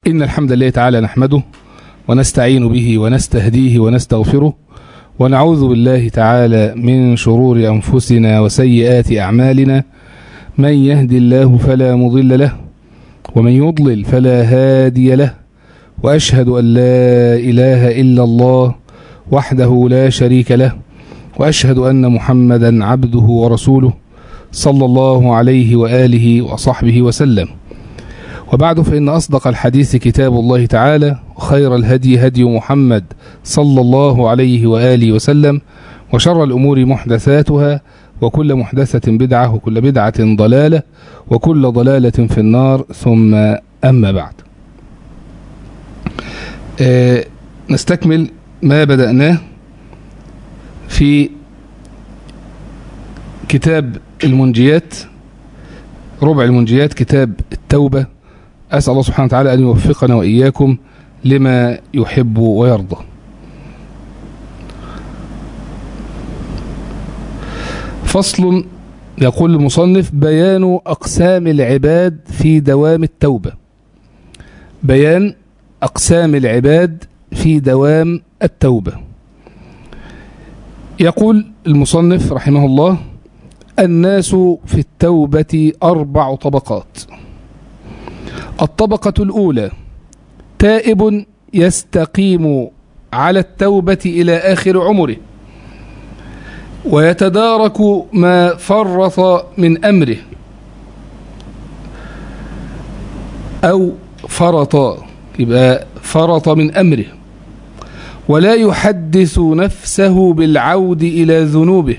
إن الحمد لله تعالى نحمده ونستعين به ونستهديه ونستغفره ونعوذ بالله تعالى من شرور أنفسنا وسيئات أعمالنا من يهدي الله فلا مضل له ومن يضلل فلا هادي له وأشهد أن لا إله إلا الله وحده لا شريك له وأشهد أن محمدا عبده ورسوله صلى الله عليه وآله وصحبه وسلم وبعد فإن أصدق الحديث كتاب الله تعالى وخير الهدي هدي محمد صلى الله عليه وآله وسلم وشر الأمور محدثاتها وكل محدثة بدعة وكل بدعة ضلالة وكل ضلالة في النار ثم أما بعد آه نستكمل ما بدأناه في كتاب المنجيات ربع المنجيات كتاب التوبة أسأل الله سبحانه وتعالى أن يوفقنا وإياكم لما يحب ويرضى فصل يقول المصنف بيان أقسام العباد في دوام التوبة بيان أقسام العباد في دوام التوبة يقول المصنف رحمه الله الناس في التوبة أربع طبقات الطبقة الأولى تائب يستقيم على التوبة إلى آخر عمره ويتدارك ما فرط من أمره أو فرط يبقى فرط من أمره ولا يحدث نفسه بالعود إلى ذنوبه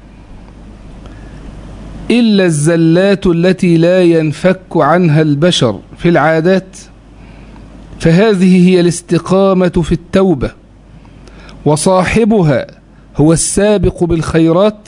إلا الزلات التي لا ينفك عنها البشر في العادات فهذه هي الاستقامة في التوبة وصاحبها هو السابق بالخيرات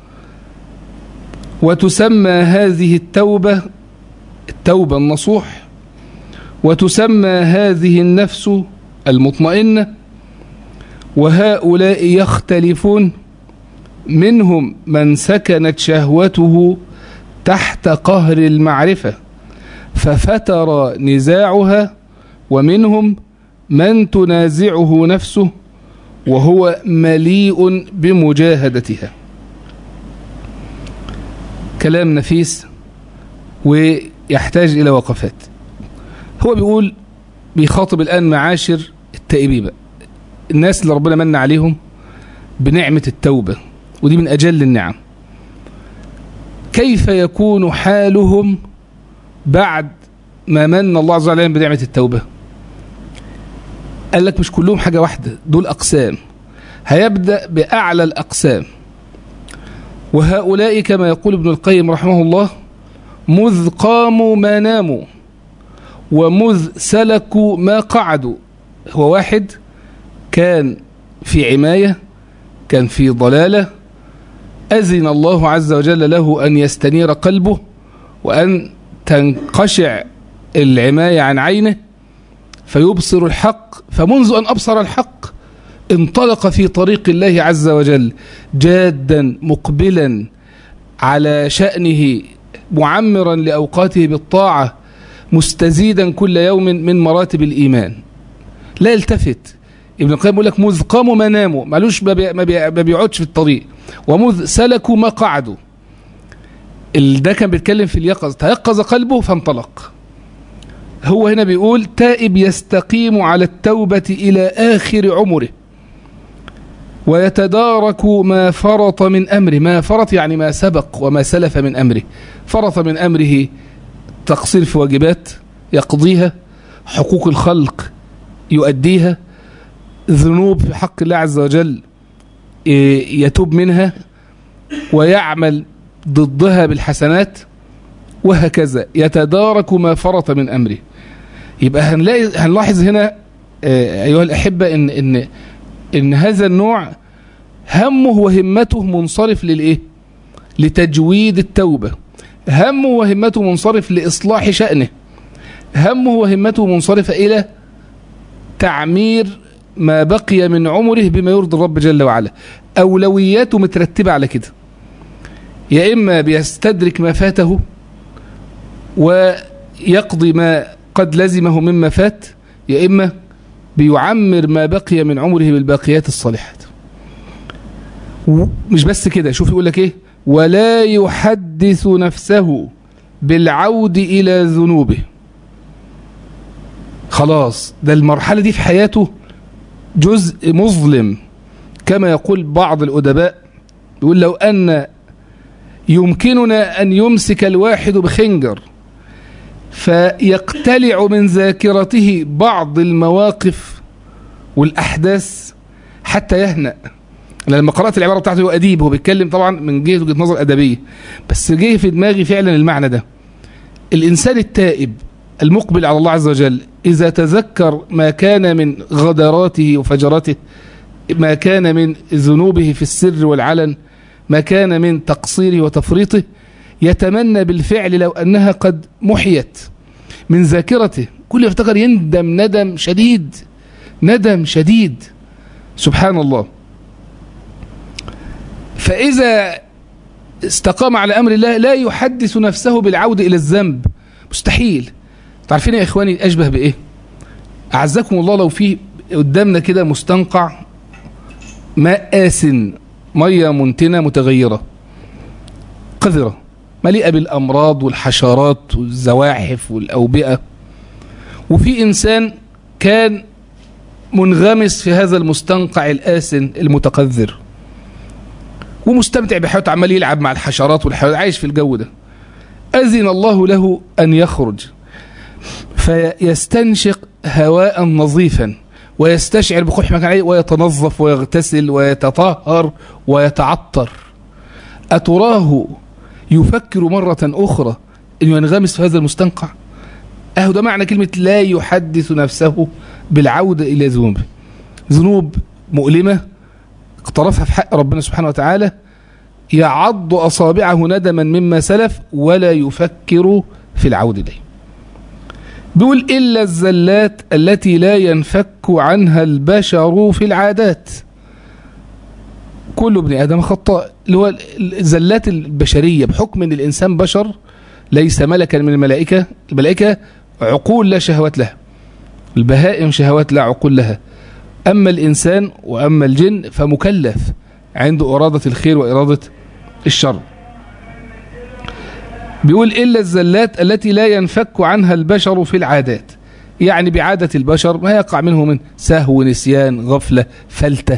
وتسمى هذه التوبة التوبة النصوح وتسمى هذه النفس المطمئنة وهؤلاء يختلفون منهم من سكنت شهوته تحت قهر المعرفة ففتر نزاعها ومنهم من تنازعه نفسه وهو مليء بمجاهدتها كلام نفيس ويحتاج إلى وقفات هو بيقول بيخاطب الآن معاشر التائبين بقى الناس اللي ربنا من عليهم بنعمة التوبة ودي من أجل النعم كيف يكون حالهم بعد ما من الله عز وجل بنعمة التوبة قال لك مش كلهم حاجة واحدة دول أقسام هيبدأ بأعلى الأقسام وهؤلاء كما يقول ابن القيم رحمه الله مذ قاموا ما ناموا ومذ سلكوا ما قعدوا هو واحد كان في عماية كان في ضلالة أذن الله عز وجل له أن يستنير قلبه وأن تنقشع العماية عن عينه فيبصر الحق فمنذ أن أبصر الحق انطلق في طريق الله عز وجل جادا مقبلا على شأنه معمرا لأوقاته بالطاعة مستزيدا كل يوم من مراتب الإيمان لا يلتفت ابن القيم يقول لك مذ قاموا ما ناموا مالوش ما بيقعدش في الطريق ومذ سلكوا ما قعدوا ده كان بيتكلم في اليقظ تيقظ قلبه فانطلق هو هنا بيقول تائب يستقيم على التوبة إلى آخر عمره ويتدارك ما فرط من أمره ما فرط يعني ما سبق وما سلف من أمره فرط من أمره تقصير في واجبات يقضيها حقوق الخلق يؤديها ذنوب في حق الله عز وجل يتوب منها ويعمل ضدها بالحسنات وهكذا يتدارك ما فرط من أمره يبقى هنلاقي هنلاحظ هنا أيها الأحبة إن, إن, إن هذا النوع همه وهمته منصرف للإيه لتجويد التوبة همه وهمته منصرف لإصلاح شأنه همه وهمته منصرفة إلى تعمير ما بقي من عمره بما يرضي الرب جل وعلا أولوياته مترتبة على كده يا إما بيستدرك ما فاته ويقضي ما قد لزمه مما فات يا إما بيعمر ما بقي من عمره بالباقيات الصالحات مش بس كده شوف يقول لك ايه ولا يحدث نفسه بالعود إلى ذنوبه خلاص ده المرحلة دي في حياته جزء مظلم كما يقول بعض الأدباء يقول لو أن يمكننا أن يمسك الواحد بخنجر فيقتلع من ذاكرته بعض المواقف والأحداث حتى يهنأ لما قرأت العبارة بتاعته هو أديب هو بيتكلم طبعا من جهة وجهة نظر أدبية بس جه في دماغي فعلا المعنى ده الإنسان التائب المقبل على الله عز وجل إذا تذكر ما كان من غدراته وفجراته ما كان من ذنوبه في السر والعلن ما كان من تقصيره وتفريطه يتمنى بالفعل لو أنها قد محيت من ذاكرته كل يفتكر يندم ندم شديد ندم شديد سبحان الله فإذا استقام على أمر الله لا يحدث نفسه بالعودة إلى الذنب مستحيل تعرفين يا إخواني أشبه بإيه أعزكم الله لو في قدامنا كده مستنقع ماء آسن مية منتنة متغيرة قذرة مليئة بالأمراض والحشرات والزواحف والأوبئة وفي إنسان كان منغمس في هذا المستنقع الآسن المتقذر ومستمتع بحياته عمال يلعب مع الحشرات والحيوانات عايش في الجو ده أذن الله له أن يخرج فيستنشق هواء نظيفا ويستشعر بقح مكان عليه ويتنظف ويغتسل ويتطهر ويتعطر أتراه يفكر مرة أخرى أن ينغمس في هذا المستنقع أهو ده معنى كلمة لا يحدث نفسه بالعودة إلى ذنوبه ذنوب مؤلمة اقترفها في حق ربنا سبحانه وتعالى يعض أصابعه ندما مما سلف ولا يفكر في العودة إليه بيقول إلا الزلات التي لا ينفك عنها البشر في العادات كل ابن آدم خطاء اللي هو الزلات البشرية بحكم أن الإنسان بشر ليس ملكا من الملائكة الملائكة عقول لا شهوات لها البهائم شهوات لا عقول لها أما الإنسان وأما الجن فمكلف عنده إرادة الخير وإرادة الشر بيقول إلا الزلات التي لا ينفك عنها البشر في العادات يعني بعادة البشر ما يقع منه من سهو نسيان غفلة فلتة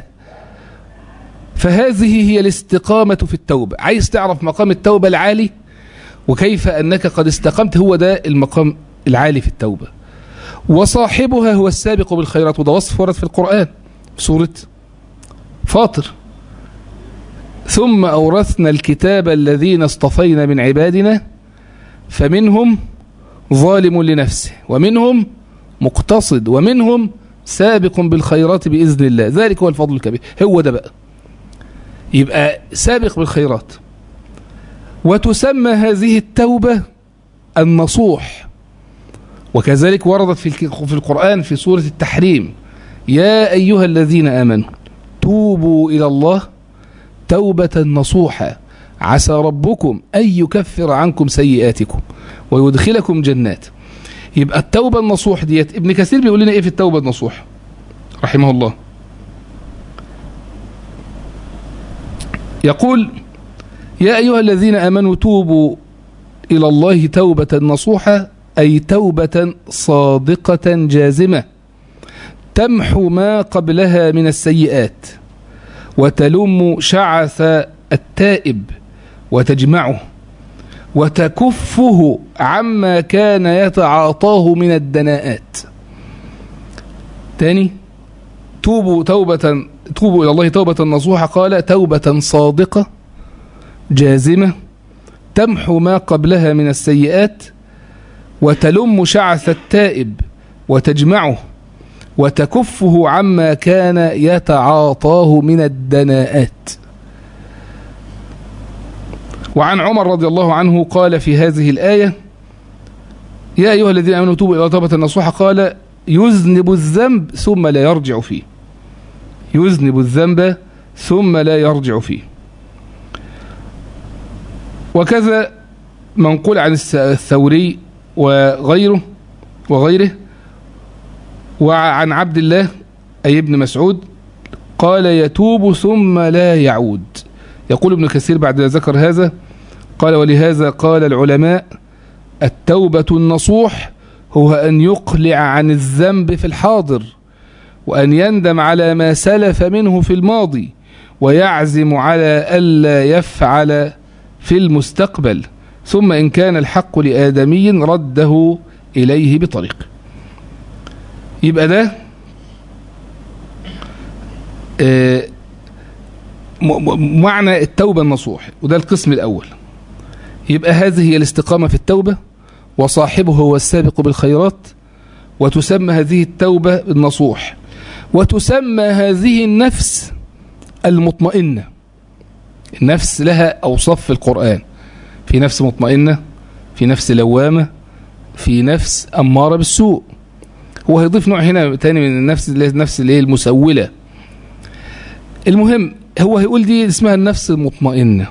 فهذه هي الاستقامة في التوبة عايز تعرف مقام التوبة العالي وكيف أنك قد استقمت هو ده المقام العالي في التوبة وصاحبها هو السابق بالخيرات وده وصف ورد في القرآن في سورة فاطر ثم أورثنا الكتاب الذين اصطفينا من عبادنا فمنهم ظالم لنفسه ومنهم مقتصد ومنهم سابق بالخيرات بإذن الله ذلك هو الفضل الكبير هو ده بقى يبقى سابق بالخيرات وتسمى هذه التوبة النصوح وكذلك وردت في القرآن في سورة التحريم يا أيها الذين آمنوا توبوا إلى الله توبة نصوحا عسى ربكم أن يكفر عنكم سيئاتكم ويدخلكم جنات يبقى التوبة النصوح ديت ابن كثير بيقول لنا ايه في التوبة النصوح رحمه الله يقول يا أيها الذين آمنوا توبوا إلى الله توبة نصوحة أي توبة صادقة جازمة تمحو ما قبلها من السيئات وتلم شعث التائب وتجمعه وتكفه عما كان يتعاطاه من الدناءات تاني توبوا توبة توبوا إلى الله توبة نصوحة قال توبة صادقة جازمة تمحو ما قبلها من السيئات وتلم شعث التائب وتجمعه وتكفه عما كان يتعاطاه من الدناءات وعن عمر رضي الله عنه قال في هذه الآية يا أيها الذين آمنوا توبوا إلى توبة النصوحة قال يذنب الذنب ثم لا يرجع فيه يذنب الذنب ثم لا يرجع فيه وكذا منقول عن الثوري وغيره وغيره وعن عبد الله أي ابن مسعود قال يتوب ثم لا يعود يقول ابن كثير بعد ذكر هذا قال ولهذا قال العلماء التوبة النصوح هو أن يقلع عن الذنب في الحاضر وأن يندم على ما سلف منه في الماضي ويعزم على ألا يفعل في المستقبل ثم إن كان الحق لآدمي رده إليه بطريق يبقى ده آه، م- م- معنى التوبة النصوح وده القسم الأول يبقى هذه هي الاستقامة في التوبة وصاحبه هو السابق بالخيرات وتسمى هذه التوبة النصوح وتسمى هذه النفس المطمئنة النفس لها أوصاف في القرآن في نفس مطمئنة في نفس لوامة في نفس أمارة بالسوء هو هيضيف نوع هنا تاني من النفس اللي هي النفس اللي هي المسولة المهم هو هيقول دي اسمها النفس المطمئنة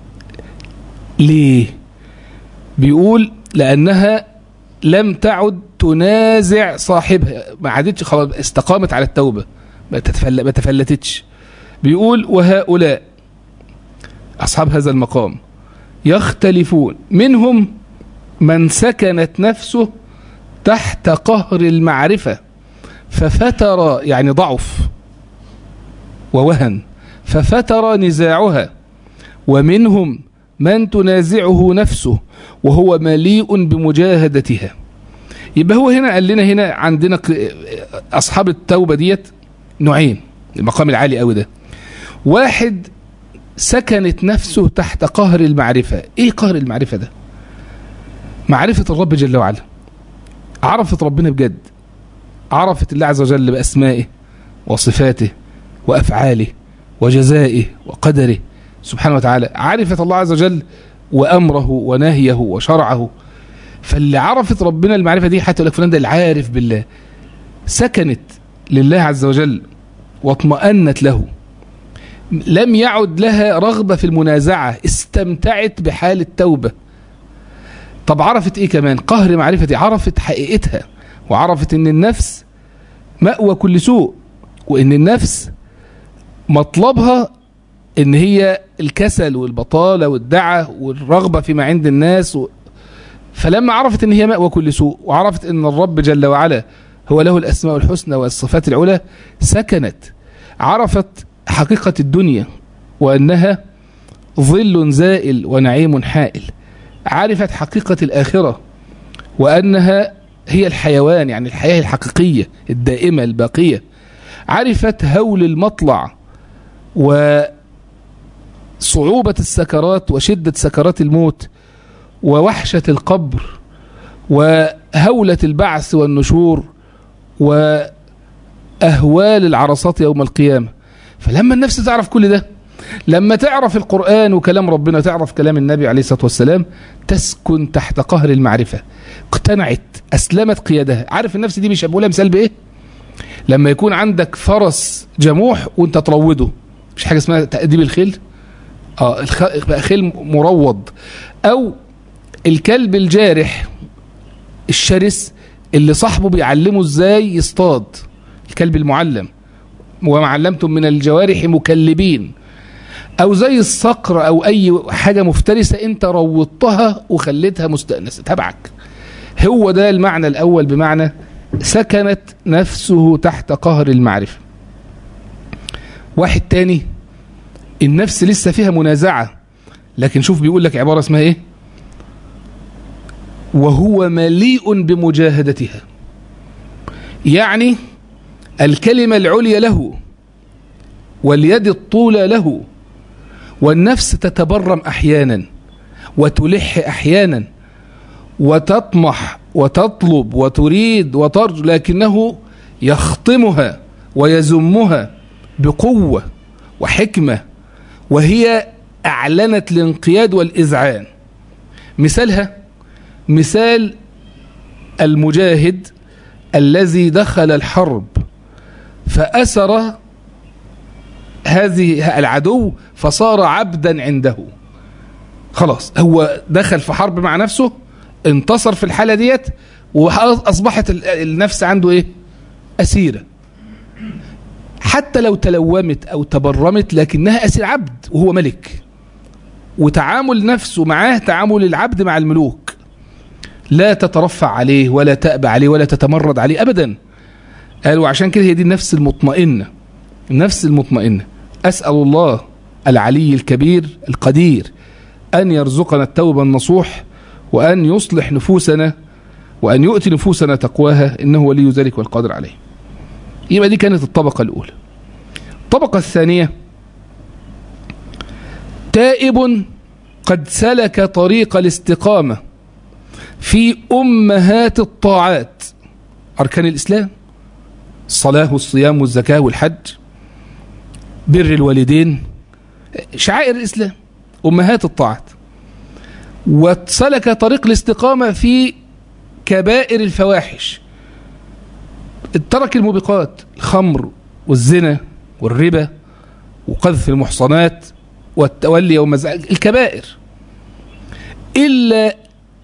ليه بيقول لأنها لم تعد تنازع صاحبها ما عادتش خلاص استقامت على التوبة ما تتفل- ما تفلتتش بيقول وهؤلاء أصحاب هذا المقام يختلفون منهم من سكنت نفسه تحت قهر المعرفة ففتر يعني ضعف ووهن ففتر نزاعها ومنهم من تنازعه نفسه وهو مليء بمجاهدتها يبقى هو هنا قال لنا هنا عندنا ق- أصحاب التوبة ديت نوعين المقام العالي قوي ده واحد سكنت نفسه تحت قهر المعرفة ايه قهر المعرفة ده معرفة الرب جل وعلا عرفت ربنا بجد عرفت الله عز وجل بأسمائه وصفاته وأفعاله وجزائه وقدره سبحانه وتعالى عرفت الله عز وجل وأمره ونهيه وشرعه فاللي عرفت ربنا المعرفة دي حتى يقول لك فلان ده العارف بالله سكنت لله عز وجل واطمأنت له لم يعد لها رغبة في المنازعة استمتعت بحال التوبة طب عرفت ايه كمان قهر معرفتي عرفت حقيقتها وعرفت ان النفس مأوى كل سوء وان النفس مطلبها ان هي الكسل والبطالة والدعة والرغبة فيما عند الناس و... فلما عرفت ان هي مأوى كل سوء وعرفت ان الرب جل وعلا هو له الاسماء الحسنى والصفات العلى سكنت عرفت حقيقة الدنيا وانها ظل زائل ونعيم حائل عرفت حقيقة الآخرة وأنها هي الحيوان يعني الحياة الحقيقية الدائمة الباقية عرفت هول المطلع وصعوبة السكرات وشدة سكرات الموت ووحشة القبر وهولة البعث والنشور وأهوال العرصات يوم القيامة فلما النفس تعرف كل ده لما تعرف القرآن وكلام ربنا تعرف كلام النبي عليه الصلاة والسلام تسكن تحت قهر المعرفة اقتنعت أسلمت قيادها عارف النفس دي بيشبهوا مثال بإيه لما يكون عندك فرس جموح وانت تروضه مش حاجة اسمها تأديب الخيل اه الخ... بقى خيل مروض او الكلب الجارح الشرس اللي صاحبه بيعلمه ازاي يصطاد الكلب المعلم وما علمتم من الجوارح مكلبين او زي الصقر او اي حاجه مفترسه انت روضتها وخليتها مستانسه تبعك هو ده المعنى الاول بمعنى سكنت نفسه تحت قهر المعرفه واحد تاني النفس لسه فيها منازعه لكن شوف بيقول لك عباره اسمها ايه وهو مليء بمجاهدتها يعني الكلمه العليا له واليد الطولى له والنفس تتبرم احيانا وتلح احيانا وتطمح وتطلب وتريد وترجو لكنه يخطمها ويزمها بقوه وحكمه وهي اعلنت الانقياد والاذعان مثالها مثال المجاهد الذي دخل الحرب فاسر هذه العدو فصار عبدا عنده خلاص هو دخل في حرب مع نفسه انتصر في الحالة ديت وأصبحت النفس عنده إيه أسيرة حتى لو تلومت أو تبرمت لكنها أسير عبد وهو ملك وتعامل نفسه معاه تعامل العبد مع الملوك لا تترفع عليه ولا تأبى عليه ولا تتمرد عليه أبدا قالوا عشان كده هي دي النفس المطمئنة النفس المطمئنة أسأل الله العلي الكبير القدير أن يرزقنا التوبة النصوح وأن يصلح نفوسنا وأن يؤتي نفوسنا تقواها إنه ولي ذلك والقادر عليه يبقى دي كانت الطبقة الأولى الطبقة الثانية تائب قد سلك طريق الاستقامة في أمهات الطاعات أركان الإسلام الصلاة والصيام والزكاة والحج بر الوالدين شعائر الإسلام أمهات الطاعات وسلك طريق الاستقامة في كبائر الفواحش ترك الموبقات الخمر والزنا والربا وقذف المحصنات والتولي يوم الكبائر إلا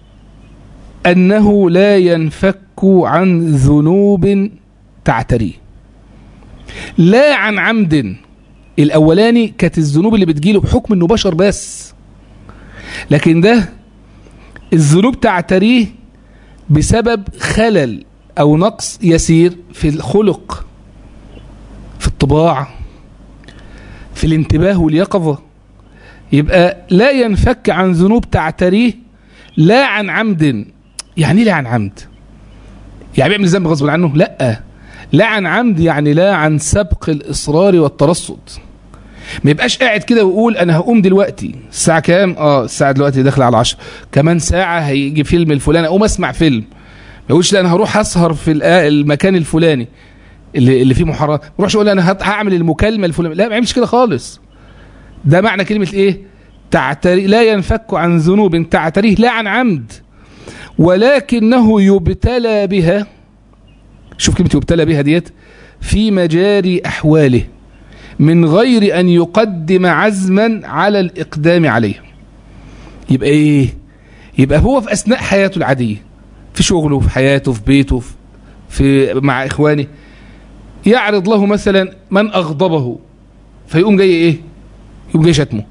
أنه لا ينفك عن ذنوب تعتريه لا عن عمد الأولاني كانت الذنوب اللي بتجيله بحكم أنه بشر بس لكن ده الذنوب تعتريه بسبب خلل أو نقص يسير في الخلق في الطباع في الانتباه واليقظة يبقى لا ينفك عن ذنوب تعتريه لا عن عمد يعني لا عن عمد يعني بيعمل ذنب غصب عنه لا لا عن عمد يعني لا عن سبق الإصرار والترصد ما يبقاش قاعد كده ويقول انا هقوم دلوقتي الساعه كام اه الساعه دلوقتي داخله على 10 كمان ساعه هيجي فيلم الفلاني اقوم اسمع فيلم ما يقولش لا انا هروح اسهر في المكان الفلاني اللي, اللي فيه محرمات ما يروحش يقول انا هعمل المكالمه الفلانيه لا ما يعملش كده خالص ده معنى كلمه ايه تعتري لا ينفك عن ذنوب تعتريه لا عن عمد ولكنه يبتلى بها شوف كلمه يبتلى بها ديت في مجاري احواله من غير أن يقدم عزما على الإقدام عليه يبقى إيه يبقى هو في أثناء حياته العادية في شغله في حياته في بيته في مع إخوانه يعرض له مثلا من أغضبه فيقوم جاي إيه يقوم جاي شتمه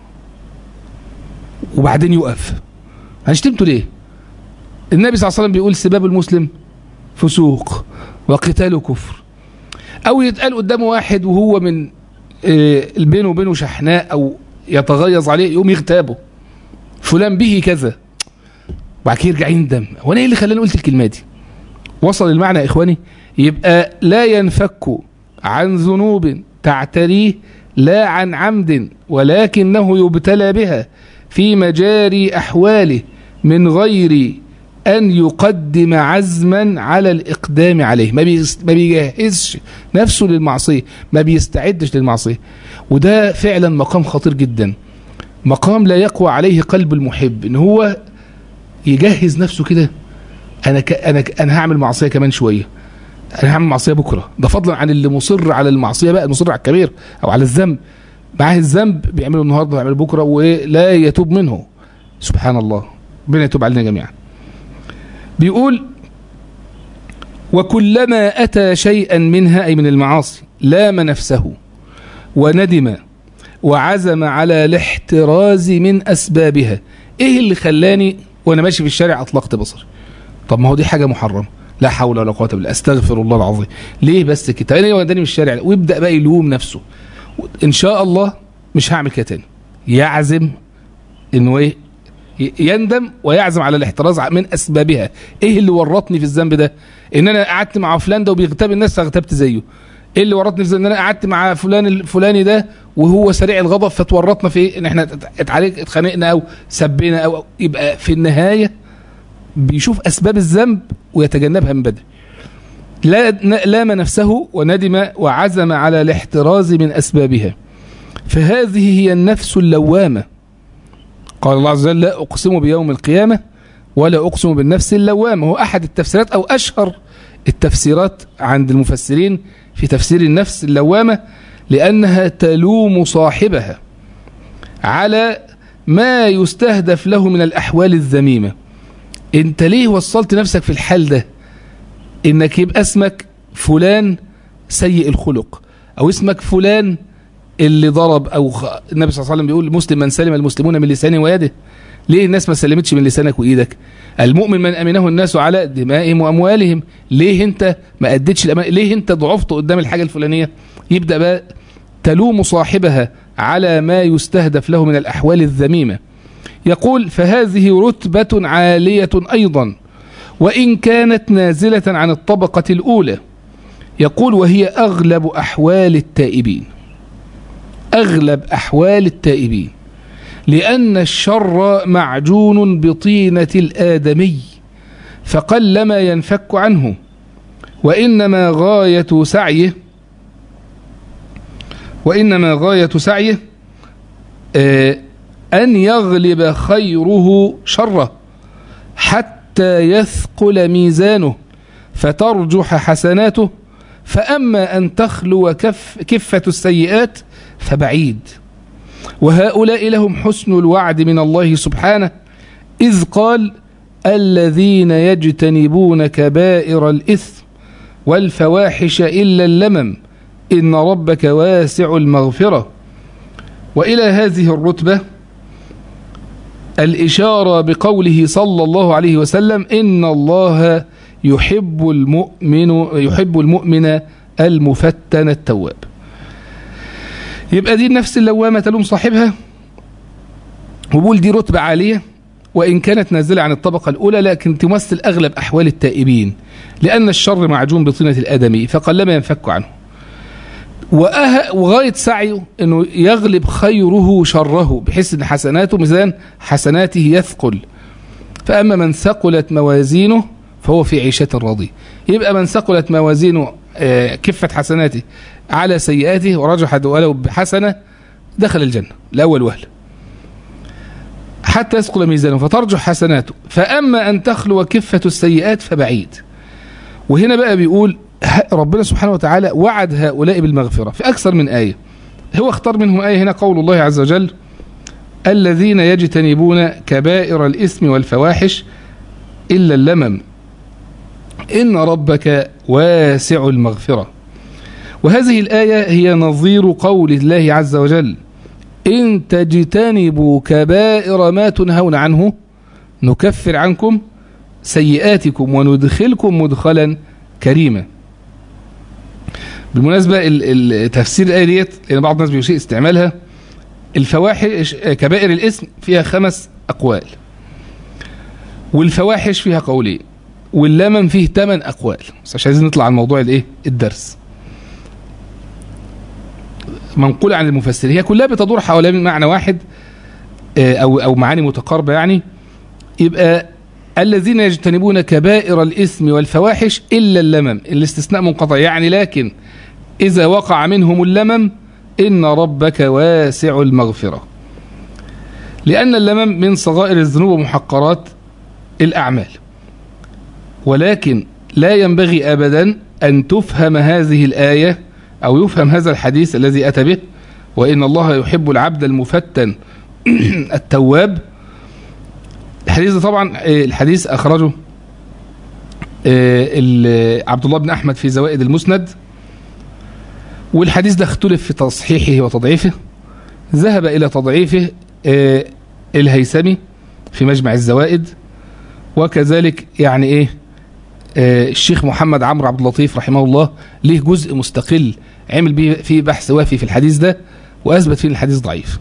وبعدين يقف هنشتمته ليه النبي صلى الله عليه وسلم بيقول سباب المسلم فسوق وقتاله كفر او يتقال قدامه واحد وهو من بينه وبينه شحناء او يتغيظ عليه يقوم يغتابه فلان به كذا وبعد كده يرجع يندم هو انا ايه اللي خلاني قلت الكلمه دي وصل المعنى يا اخواني يبقى لا ينفك عن ذنوب تعتريه لا عن عمد ولكنه يبتلى بها في مجاري احواله من غير أن يقدم عزما على الإقدام عليه ما, ما بيجهزش نفسه للمعصية ما بيستعدش للمعصية وده فعلا مقام خطير جدا مقام لا يقوى عليه قلب المحب ان هو يجهز نفسه كده انا ك... انا ك... انا هعمل معصيه كمان شويه انا هعمل معصيه بكره ده فضلا عن اللي مصر على المعصيه بقى المصر على الكبير او على الذنب معاه الذنب بيعمله النهارده ويعمله بكره ولا يتوب منه سبحان الله ربنا يتوب علينا جميعا بيقول وكلما أتى شيئا منها أي من المعاصي لام نفسه وندم وعزم على الاحتراز من أسبابها إيه اللي خلاني وأنا ماشي في الشارع أطلقت بصري طب ما هو دي حاجة محرمة لا حول ولا قوة بالله استغفر الله العظيم ليه بس كده انا وداني من الشارع ويبدا بقى يلوم نفسه ان شاء الله مش هعمل كده تاني يعزم انه ايه يندم ويعزم على الاحتراز من اسبابها ايه اللي ورطني في الذنب ده ان انا قعدت مع فلان ده وبيغتاب الناس فاغتبت زيه ايه اللي ورطني في ان انا قعدت مع فلان الفلاني ده وهو سريع الغضب فتورطنا في ان احنا اتعالج اتخانقنا او سبينا أو, او يبقى في النهايه بيشوف اسباب الذنب ويتجنبها من بدري لا لام نفسه وندم وعزم على الاحتراز من اسبابها فهذه هي النفس اللوامه قال الله عز وجل لا أقسم بيوم القيامة ولا أقسم بالنفس اللوامة هو أحد التفسيرات أو أشهر التفسيرات عند المفسرين في تفسير النفس اللوامة لأنها تلوم صاحبها على ما يستهدف له من الأحوال الذميمة انت ليه وصلت نفسك في الحال ده انك يبقى اسمك فلان سيء الخلق او اسمك فلان اللي ضرب او خ... النبي صلى الله عليه وسلم بيقول مسلم من سلم المسلمون من لسانه ويده ليه الناس ما سلمتش من لسانك وايدك المؤمن من امنه الناس على دمائهم واموالهم ليه انت ما اديتش الأمان ليه انت ضعفت قدام الحاجه الفلانيه يبدا بقى تلوم صاحبها على ما يستهدف له من الاحوال الذميمه يقول فهذه رتبه عاليه ايضا وان كانت نازله عن الطبقه الاولى يقول وهي اغلب احوال التائبين اغلب احوال التائبين لأن الشر معجون بطينة الآدمي فقلما ينفك عنه وإنما غاية سعيه وإنما غاية سعيه آه أن يغلب خيره شره حتى يثقل ميزانه فترجح حسناته فأما أن تخلو كف كفة السيئات فبعيد وهؤلاء لهم حسن الوعد من الله سبحانه إذ قال الذين يجتنبون كبائر الإثم والفواحش إلا اللمم إن ربك واسع المغفرة وإلى هذه الرتبة الإشارة بقوله صلى الله عليه وسلم إن الله يحب المؤمن يحب المؤمن المفتن التواب يبقى دي النفس اللوامة تلوم صاحبها وبقول دي رتبة عالية وإن كانت نازلة عن الطبقة الأولى لكن تمثل أغلب أحوال التائبين لأن الشر معجون بطينة الآدمي فقلما ينفك عنه وأه وغاية سعيه أنه يغلب خيره شره بحيث أن حسناته ميزان حسناته يثقل فأما من ثقلت موازينه فهو في عيشة راضية يبقى من ثقلت موازينه كفة حسناته على سيئاته ورجحت ولو بحسنة دخل الجنة الأول وهله حتى يثقل ميزانه فترجح حسناته فأما أن تخلو كفة السيئات فبعيد وهنا بقى بيقول ربنا سبحانه وتعالى وعد هؤلاء بالمغفرة في أكثر من آية هو اختار منهم آية هنا قول الله عز وجل الذين يجتنبون كبائر الإثم والفواحش إلا اللمم إن ربك واسع المغفرة وهذه الآية هي نظير قول الله عز وجل إن تجتنبوا كبائر ما تنهون عنه نكفر عنكم سيئاتكم وندخلكم مدخلا كريما بالمناسبة التفسير الآية ديت لأن بعض الناس بيسيء استعمالها الفواحش كبائر الاسم فيها خمس أقوال والفواحش فيها قولين واللمم فيه ثمان أقوال بس مش عايزين نطلع عن موضوع الايه الدرس منقولة عن المفسرين هي كلها بتدور حوالين معنى واحد أو أو معاني متقاربة يعني يبقى الذين يجتنبون كبائر الإثم والفواحش إلا اللمم الاستثناء منقطع يعني لكن إذا وقع منهم اللمم إن ربك واسع المغفرة لأن اللمم من صغائر الذنوب ومحقرات الأعمال ولكن لا ينبغي أبدا أن تفهم هذه الآية أو يفهم هذا الحديث الذي أتى به وإن الله يحب العبد المفتن التواب الحديث ده طبعا الحديث أخرجه عبد الله بن أحمد في زوائد المسند والحديث ده اختلف في تصحيحه وتضعيفه ذهب إلى تضعيفه الهيثمي في مجمع الزوائد وكذلك يعني ايه الشيخ محمد عمرو عبد اللطيف رحمه الله ليه جزء مستقل عمل به فيه بحث وافي في الحديث ده واثبت فيه الحديث ضعيف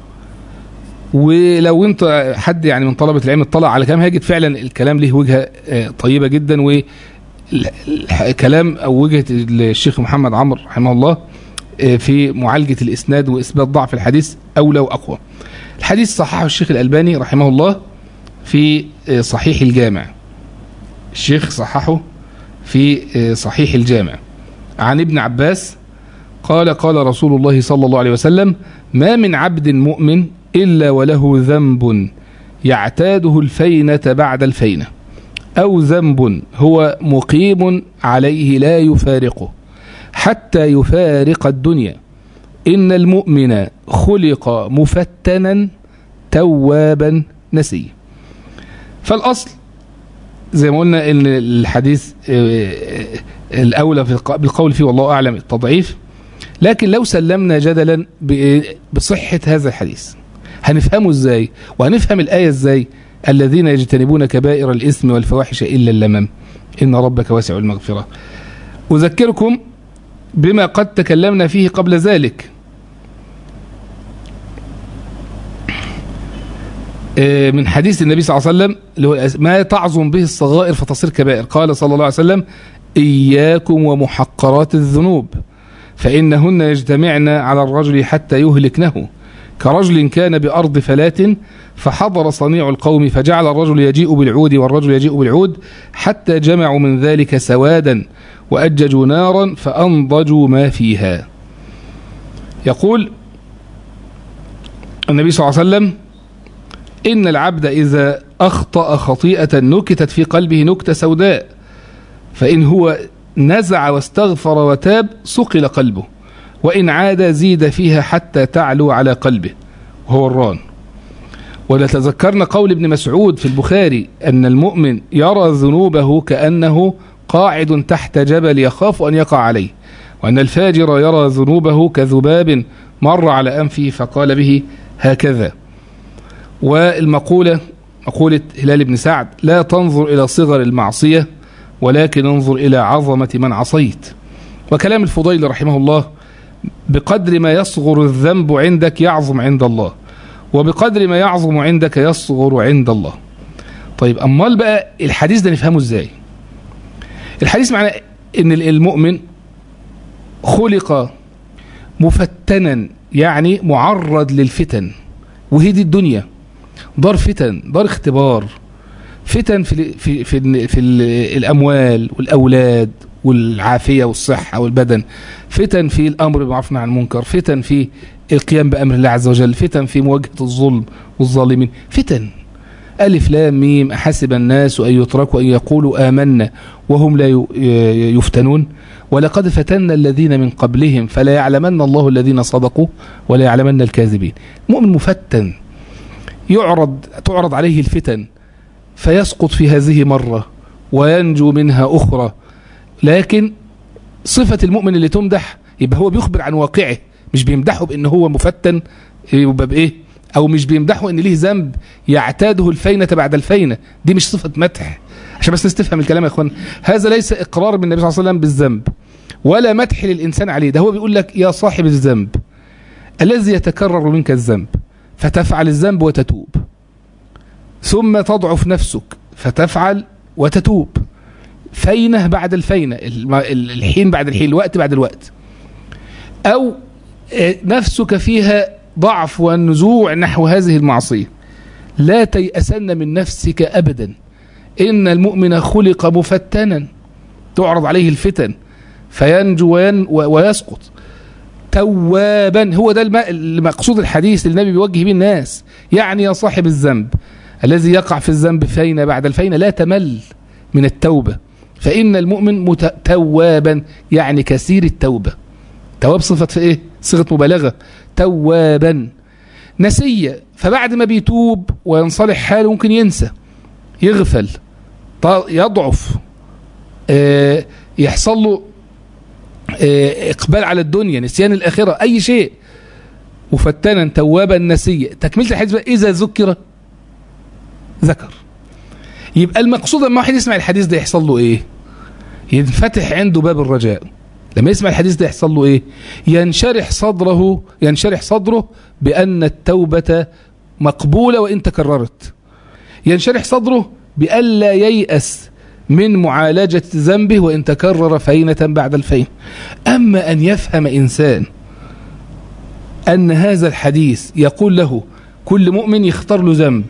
ولو انت حد يعني من طلبه العلم اطلع على كلام هيجد فعلا الكلام له وجهه طيبه جدا وكلام او وجهه الشيخ محمد عمرو رحمه الله في معالجه الاسناد واثبات ضعف الحديث اولى واقوى الحديث صححه الشيخ الالباني رحمه الله في صحيح الجامع الشيخ صححه في صحيح الجامع عن ابن عباس قال قال رسول الله صلى الله عليه وسلم ما من عبد مؤمن إلا وله ذنب يعتاده الفينة بعد الفينة أو ذنب هو مقيم عليه لا يفارقه حتى يفارق الدنيا إن المؤمن خلق مفتنا توابا نسيا فالأصل زي ما قلنا ان الحديث الاولى بالقول فيه والله اعلم التضعيف لكن لو سلمنا جدلا بصحة هذا الحديث هنفهمه ازاي وهنفهم الآية ازاي الذين يجتنبون كبائر الإثم والفواحش إلا اللمم إن ربك واسع المغفرة أذكركم بما قد تكلمنا فيه قبل ذلك من حديث النبي صلى الله عليه وسلم اللي هو ما تعظم به الصغائر فتصير كبائر قال صلى الله عليه وسلم إياكم ومحقرات الذنوب فإنهن يجتمعن على الرجل حتى يهلكنه كرجل كان بأرض فلاة فحضر صنيع القوم فجعل الرجل يجيء بالعود والرجل يجيء بالعود حتى جمعوا من ذلك سوادا وأججوا نارا فأنضجوا ما فيها يقول النبي صلى الله عليه وسلم إن العبد إذا أخطأ خطيئة نكتت في قلبه نكتة سوداء فإن هو نزع واستغفر وتاب صقل قلبه وإن عاد زيد فيها حتى تعلو على قلبه وهو الران ولتذكرنا قول ابن مسعود في البخاري أن المؤمن يرى ذنوبه كأنه قاعد تحت جبل يخاف أن يقع عليه وأن الفاجر يرى ذنوبه كذباب مر على أنفه فقال به هكذا والمقولة مقولة هلال بن سعد لا تنظر إلى صغر المعصية ولكن انظر إلى عظمة من عصيت وكلام الفضيل رحمه الله بقدر ما يصغر الذنب عندك يعظم عند الله وبقدر ما يعظم عندك يصغر عند الله طيب أمال بقى الحديث ده نفهمه ازاي الحديث معناه ان المؤمن خلق مفتنا يعني معرض للفتن وهي دي الدنيا دار فتن دار اختبار فتن في في في, في الاموال والاولاد والعافيه والصحه والبدن فتن في الامر بالمعروف عن المنكر فتن في القيام بامر الله عز وجل فتن في مواجهه الظلم والظالمين فتن ألف لام ميم أحسب الناس أن يتركوا أن يقولوا آمنا وهم لا يفتنون ولقد فتنا الذين من قبلهم فلا يعلمن الله الذين صدقوا ولا يعلمن الكاذبين مؤمن مفتن يعرض تعرض عليه الفتن فيسقط في هذه مرة وينجو منها أخرى لكن صفة المؤمن اللي تمدح يبقى هو بيخبر عن واقعه مش بيمدحه بأنه هو مفتن يبقى بإيه أو مش بيمدحه أن ليه ذنب يعتاده الفينة بعد الفينة دي مش صفة مدح عشان بس نستفهم الكلام يا اخوان هذا ليس إقرار من النبي صلى الله عليه وسلم بالذنب ولا مدح للإنسان عليه ده هو بيقول لك يا صاحب الذنب الذي يتكرر منك الذنب فتفعل الذنب وتتوب ثم تضعف نفسك فتفعل وتتوب فينة بعد الفينة الحين بعد الحين الوقت بعد الوقت أو نفسك فيها ضعف والنزوع نحو هذه المعصية لا تيأسن من نفسك أبدا إن المؤمن خلق مفتنا تعرض عليه الفتن فينجو ويسقط توابا هو ده المقصود الحديث اللي النبي بيوجه به الناس يعني يا صاحب الذنب الذي يقع في الذنب فينا بعد الفينة لا تمل من التوبة فإن المؤمن توابا يعني كثير التوبة تواب صفة في إيه صيغة مبالغة توابا نسية فبعد ما بيتوب وينصلح حاله ممكن ينسى يغفل يضعف يحصل له إقبال على الدنيا نسيان الآخرة أي شيء مفتنا توابا نسيا تكملة الحديث إذا ذكر ذكر يبقى المقصود لما واحد يسمع الحديث ده يحصل له ايه ينفتح عنده باب الرجاء لما يسمع الحديث ده يحصل له ايه ينشرح صدره ينشرح صدره بأن التوبة مقبولة وإن تكررت ينشرح صدره بألا ييأس من معالجة ذنبه وإن تكرر فينة بعد الفين أما أن يفهم إنسان أن هذا الحديث يقول له كل مؤمن يختار له ذنب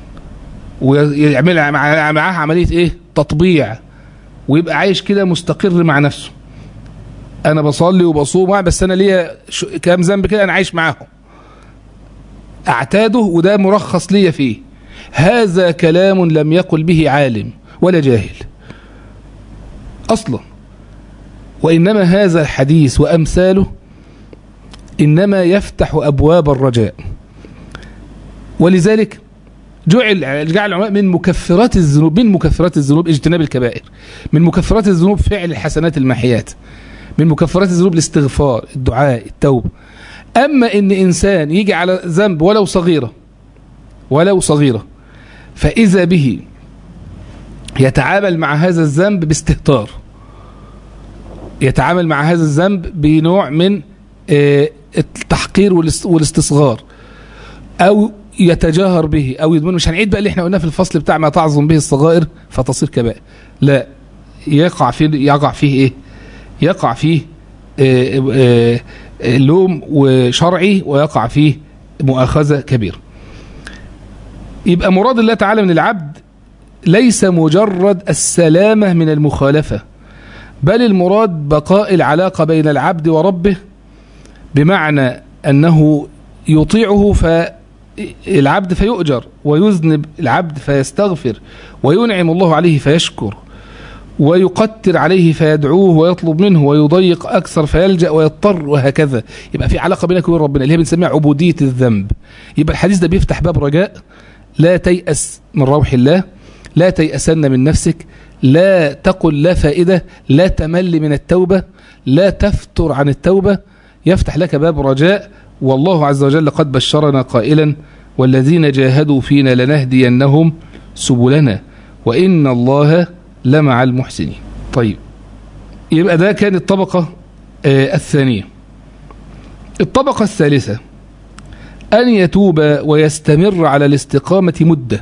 ويعمل معاه عملية ايه تطبيع ويبقى عايش كده مستقر مع نفسه انا بصلي وبصوم بس انا ليا كام ذنب كده انا عايش معاهم اعتاده وده مرخص ليا فيه هذا كلام لم يقل به عالم ولا جاهل اصلا وانما هذا الحديث وامثاله انما يفتح ابواب الرجاء ولذلك جعل جعل العلماء من مكفرات الذنوب من مكفرات الذنوب اجتناب الكبائر من مكفرات الذنوب فعل الحسنات الماحيات من مكفرات الذنوب الاستغفار الدعاء التوبة أما إن إنسان يجي على ذنب ولو صغيرة ولو صغيرة فإذا به يتعامل مع هذا الذنب باستهتار يتعامل مع هذا الذنب بنوع من آه، التحقير والاست- والاستصغار أو يتجاهر به أو يدمن مش هنعيد بقى اللي احنا قلناه في الفصل بتاع ما تعظم به الصغائر فتصير كبائر لا يقع فيه يقع فيه ايه يقع فيه آه، آه، آه، لوم وشرعي ويقع فيه مؤاخذة كبيرة يبقى مراد الله تعالى من العبد ليس مجرد السلامة من المخالفة بل المراد بقاء العلاقة بين العبد وربه بمعنى أنه يطيعه فالعبد فيؤجر ويذنب العبد فيستغفر وينعم الله عليه فيشكر ويقتر عليه فيدعوه ويطلب منه ويضيق أكثر فيلجأ ويضطر وهكذا يبقى في علاقة بينك وبين ربنا اللي هي بنسميها عبودية الذنب يبقى الحديث ده بيفتح باب رجاء لا تيأس من روح الله لا تيأسن من نفسك لا تقل لا فائدة لا تمل من التوبة لا تفتر عن التوبة يفتح لك باب رجاء والله عز وجل قد بشرنا قائلا والذين جاهدوا فينا لنهدينهم سبلنا وإن الله لمع المحسنين طيب يبقى ده كان الطبقة آه الثانية الطبقة الثالثة أن يتوب ويستمر على الاستقامة مدة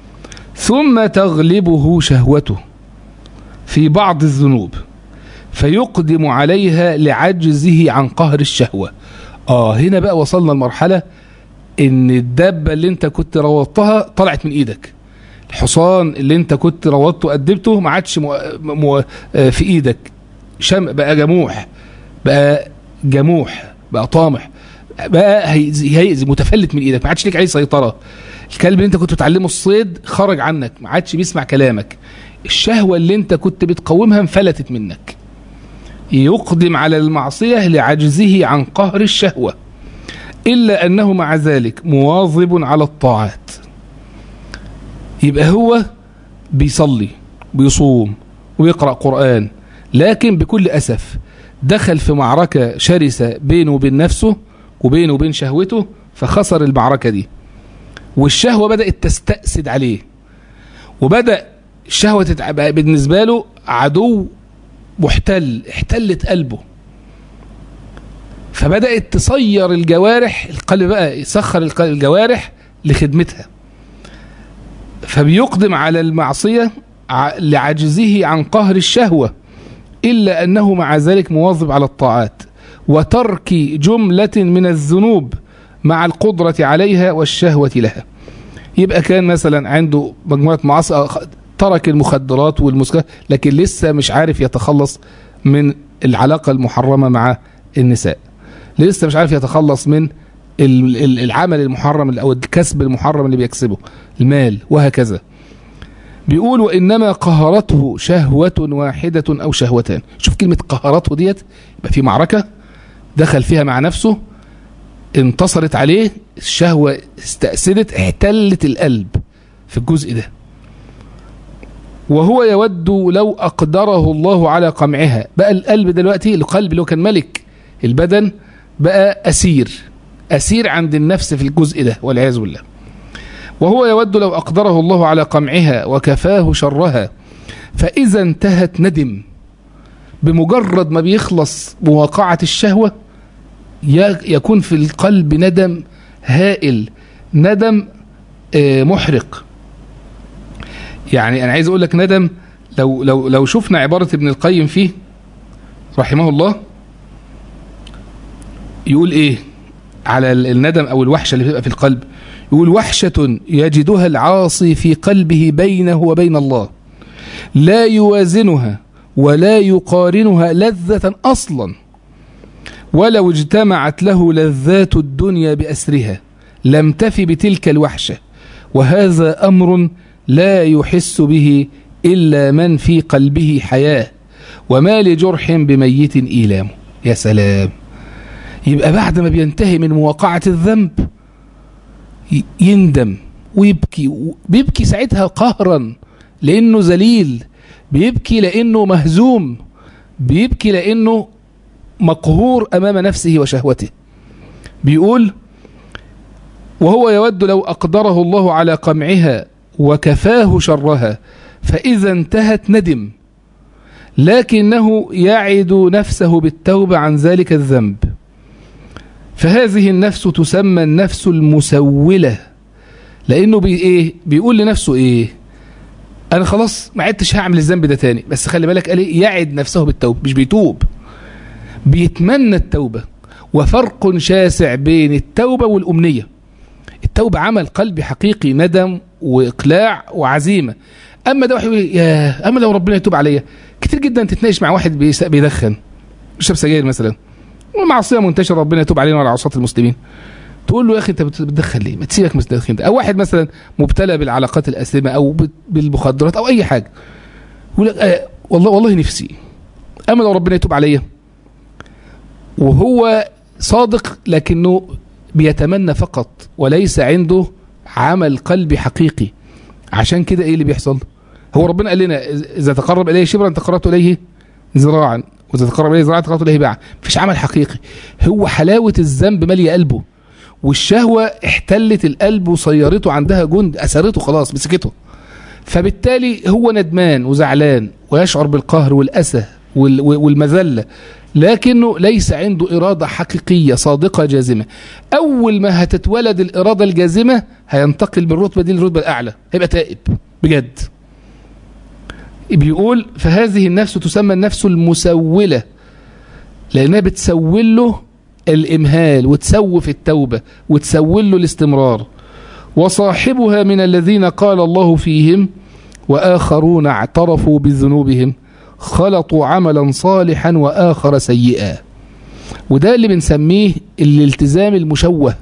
ثم تغلبه شهوته في بعض الذنوب فيقدم عليها لعجزه عن قهر الشهوة آه هنا بقى وصلنا لمرحلة إن الدابة اللي أنت كنت روضتها طلعت من إيدك الحصان اللي أنت كنت روضته وأدبته ما عادش مو... مو... في إيدك شم بقى جموح بقى جموح بقى طامح بقى هيأذي هيأذي متفلت من ايدك ما عادش ليك عليه سيطره الكلب اللي انت كنت بتعلمه الصيد خرج عنك ما عادش بيسمع كلامك الشهوه اللي انت كنت بتقومها انفلتت منك يقدم على المعصيه لعجزه عن قهر الشهوه الا انه مع ذلك مواظب على الطاعات يبقى هو بيصلي بيصوم ويقرا قران لكن بكل اسف دخل في معركه شرسه بينه وبين نفسه وبينه وبين شهوته فخسر المعركة دي والشهوة بدأت تستأسد عليه وبدأ الشهوة تتبقى بالنسبة له عدو محتل احتلت قلبه فبدأت تصير الجوارح القلب بقى يسخر الجوارح لخدمتها فبيقدم على المعصية لعجزه عن قهر الشهوة إلا أنه مع ذلك مواظب على الطاعات وترك جملة من الذنوب مع القدرة عليها والشهوة لها يبقى كان مثلا عنده مجموعة معاصي ترك المخدرات والمسكرات لكن لسه مش عارف يتخلص من العلاقة المحرمة مع النساء لسه مش عارف يتخلص من العمل المحرم أو الكسب المحرم اللي بيكسبه المال وهكذا بيقول وإنما قهرته شهوة واحدة أو شهوتان شوف كلمة قهرته ديت يبقى في معركة دخل فيها مع نفسه انتصرت عليه الشهوة استأسدت احتلت القلب في الجزء ده وهو يود لو أقدره الله على قمعها بقى القلب دلوقتي القلب اللي هو كان ملك البدن بقى أسير أسير عند النفس في الجزء ده والعياذ بالله وهو يود لو أقدره الله على قمعها وكفاه شرها فإذا انتهت ندم بمجرد ما بيخلص مواقعة الشهوة يكون في القلب ندم هائل ندم محرق يعني أنا عايز أقول لك ندم لو, لو, لو شفنا عبارة ابن القيم فيه رحمه الله يقول إيه على الندم أو الوحشة اللي بتبقى في القلب يقول وحشة يجدها العاصي في قلبه بينه وبين الله لا يوازنها ولا يقارنها لذة أصلا ولو اجتمعت له لذات الدنيا بأسرها لم تف بتلك الوحشة وهذا أمر لا يحس به إلا من في قلبه حياة وما لجرح بميت إيلام يا سلام يبقى بعد ما بينتهي من مواقعة الذنب يندم ويبكي بيبكي ساعتها قهرا لانه ذليل بيبكي لانه مهزوم بيبكي لانه مقهور امام نفسه وشهوته بيقول وهو يود لو اقدره الله على قمعها وكفاه شرها فاذا انتهت ندم لكنه يعد نفسه بالتوبه عن ذلك الذنب فهذه النفس تسمى النفس المسوله لانه بي ايه بيقول لنفسه ايه انا خلاص ما عدتش هعمل الذنب ده تاني بس خلي بالك قال ايه يعد نفسه بالتوبه مش بيتوب بيتمنى التوبه وفرق شاسع بين التوبه والامنيه التوبه عمل قلبي حقيقي ندم واقلاع وعزيمه اما ده واحد يقول يا اما لو ربنا يتوب عليا كتير جدا تتناقش مع واحد بيس- بيدخن بيشرب سجاير مثلا ومعصيه منتشره ربنا يتوب علينا وعلى عصاة المسلمين تقول له يا اخي انت بت- بتدخن ليه؟ ما تسيبك من التدخين ده او واحد مثلا مبتلى بالعلاقات الاسلمه او بت- بالمخدرات او اي حاجه يقول لك آه والله والله نفسي اما لو ربنا يتوب عليا وهو صادق لكنه بيتمنى فقط وليس عنده عمل قلبي حقيقي عشان كده ايه اللي بيحصل هو ربنا قال لنا إذ- اذا تقرب اليه شبرا تقربت اليه ذراعا واذا تقرب اليه ذراعا تقربت اليه باعا مفيش عمل حقيقي هو حلاوه الذنب ماليه قلبه والشهوه احتلت القلب وصيرته عندها جند اثرته خلاص مسكته فبالتالي هو ندمان وزعلان ويشعر بالقهر والاسى وال- والمذله لكنه ليس عنده اراده حقيقيه صادقه جازمه اول ما هتتولد الاراده الجازمه هينتقل من الرتبه دي للرتبه الاعلى هيبقى تائب بجد بيقول فهذه النفس تسمى النفس المسوله لانها بتسول له الامهال وتسوف التوبه وتسول له الاستمرار وصاحبها من الذين قال الله فيهم واخرون اعترفوا بذنوبهم خلطوا عملا صالحا واخر سيئا وده اللي بنسميه الالتزام المشوه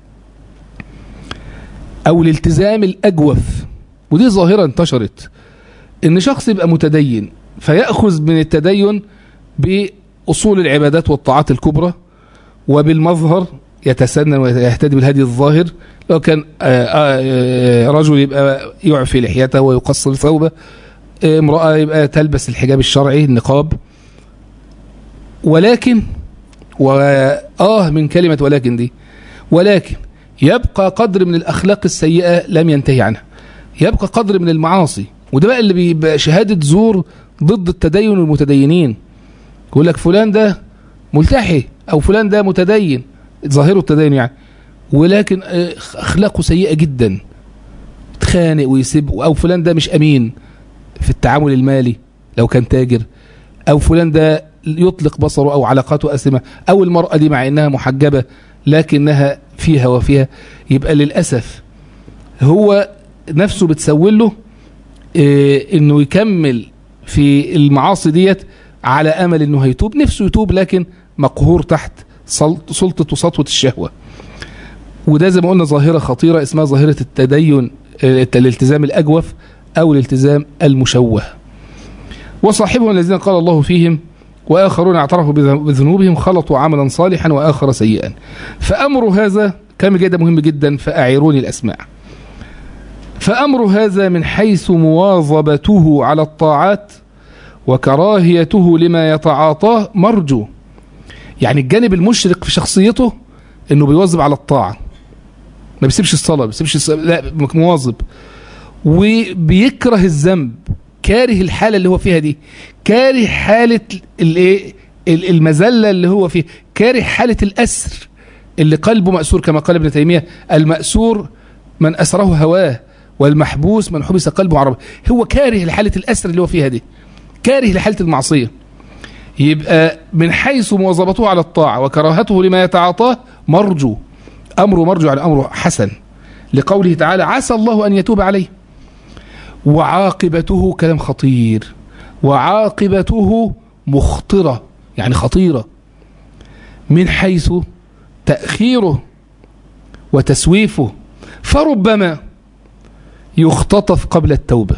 او الالتزام الاجوف ودي ظاهره انتشرت ان شخص يبقى متدين فياخذ من التدين باصول العبادات والطاعات الكبرى وبالمظهر يتسنن ويهتدي بالهدي الظاهر لو كان آه، آه، آه، رجل يبقى يعفي لحيته ويقصر ثوبه آه، امرأة يبقى تلبس الحجاب الشرعي النقاب ولكن وآه من كلمة ولكن دي ولكن يبقى قدر من الأخلاق السيئة لم ينتهي عنها يبقى قدر من المعاصي وده بقى اللي بيبقى شهادة زور ضد التدين والمتدينين يقول لك فلان ده ملتحي أو فلان ده متدين ظاهره التدين يعني ولكن آه، أخلاقه سيئة جدا يتخانق ويسب أو فلان ده مش أمين في التعامل المالي لو كان تاجر أو فلان ده يطلق بصره أو علاقاته أسمة أو المرأة دي مع إنها محجبة لكنها فيها وفيها يبقى للأسف هو نفسه بتسول له إيه انه يكمل في المعاصي ديت على امل انه هيتوب نفسه يتوب لكن مقهور تحت سل- سلطه وسطوه الشهوه وده زي ما قلنا ظاهره خطيره اسمها ظاهره التدين آه، الالتزام الاجوف او الالتزام المشوه وصاحبهم الذين قال الله فيهم واخرون اعترفوا بذ- بذنوبهم خلطوا عملا صالحا واخر سيئا فامر هذا كلام جدا مهم جدا فاعيروني الاسماع فأمر هذا من حيث مواظبته على الطاعات وكراهيته لما يتعاطاه مرجو يعني الجانب المشرق في شخصيته انه بيواظب على الطاعة ما بيسيبش الصلاة ما بيسيبش الصلاة لا مواظب وبيكره الذنب كاره الحالة اللي هو فيها دي كاره حالة الايه ال- المذلة اللي هو فيها كاره حالة الأسر اللي قلبه مأسور كما قال ابن تيمية المأسور من أسره هواه والمحبوس من حبس قلبه عربه هو كاره لحالة الأسر اللي هو فيها دي كاره لحالة المعصية يبقى من حيث مواظبته على الطاعة وكراهته لما يتعاطاه مرجو أمره مرجو يعني أمره حسن لقوله تعالى عسى الله أن يتوب عليه وعاقبته كلام خطير وعاقبته مخطرة يعني خطيرة من حيث تأخيره وتسويفه فربما يختطف قبل التوبة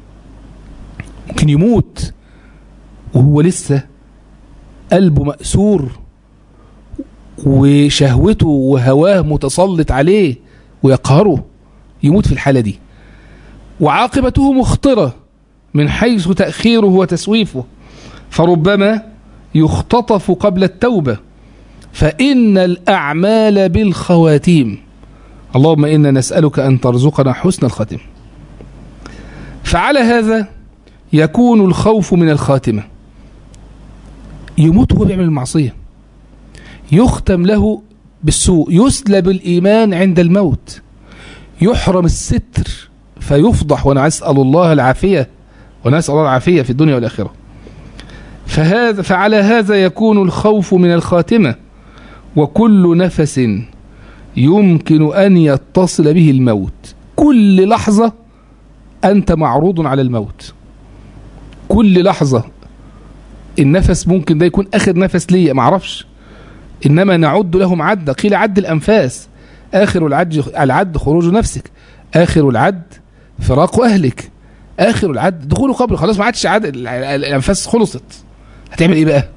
ممكن يموت وهو لسه قلبه مأسور وشهوته وهواه متسلط عليه ويقهره يموت في الحالة دي وعاقبته مخطرة من حيث تأخيره وتسويفه فربما يختطف قبل التوبة فإن الأعمال بالخواتيم اللهم إنا نسألك أن ترزقنا حسن الخاتمة فعلى هذا يكون الخوف من الخاتمة يموت وهو بيعمل المعصية يختم له بالسوء يسلب الإيمان عند الموت يحرم الستر فيفضح ونسأل الله العافية ونسأل الله العافية في الدنيا والآخرة فهذا فعلى هذا يكون الخوف من الخاتمة وكل نفس يمكن أن يتصل به الموت كل لحظة أنت معروض على الموت كل لحظة النفس ممكن ده يكون آخر نفس ليا معرفش إنما نعد لهم عدة قيل عد الأنفاس آخر العد, العد خروج نفسك آخر العد فراق أهلك آخر العد دخول قبر خلاص ما عادش عد الأنفاس خلصت هتعمل إيه بقى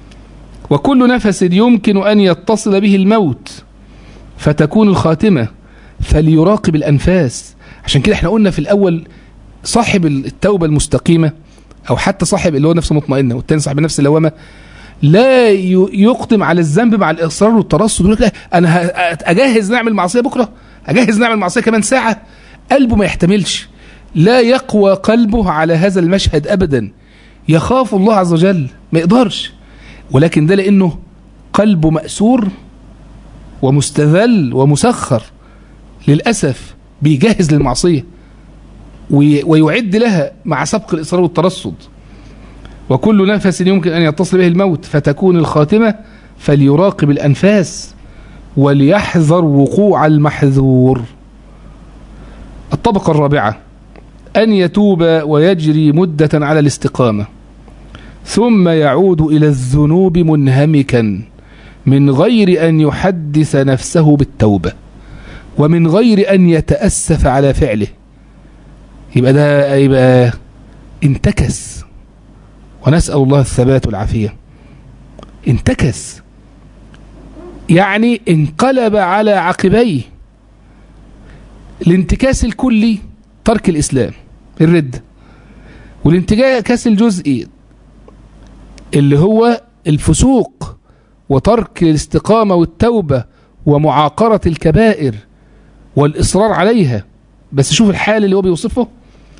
وكل نفس يمكن أن يتصل به الموت فتكون الخاتمة فليراقب الأنفاس عشان كده احنا قلنا في الأول صاحب التوبة المستقيمة أو حتى صاحب اللي هو نفسه مطمئنة والتاني صاحب نفس اللوامة لا يقدم على الذنب مع الإصرار والترصد يقول لك لا أنا أجهز نعمل معصية بكرة أجهز نعمل معصية كمان ساعة قلبه ما يحتملش لا يقوى قلبه على هذا المشهد أبدا يخاف الله عز وجل ما يقدرش ولكن ده لأنه قلبه مأسور ومستذل ومسخر للأسف بيجهز للمعصية ويعد لها مع سبق الإصرار والترصد وكل نفس يمكن أن يتصل به الموت فتكون الخاتمة فليراقب الأنفاس وليحذر وقوع المحذور الطبقة الرابعة أن يتوب ويجري مدة على الاستقامة ثم يعود إلى الذنوب منهمكا من غير أن يحدث نفسه بالتوبة ومن غير أن يتأسف على فعله يبقى ده يبقى انتكس ونسأل الله الثبات والعافية انتكس يعني انقلب على عقبيه الانتكاس الكلي ترك الإسلام الرد والانتكاس الجزئي اللي هو الفسوق وترك الاستقامة والتوبة ومعاقرة الكبائر والإصرار عليها بس شوف الحال اللي هو بيوصفه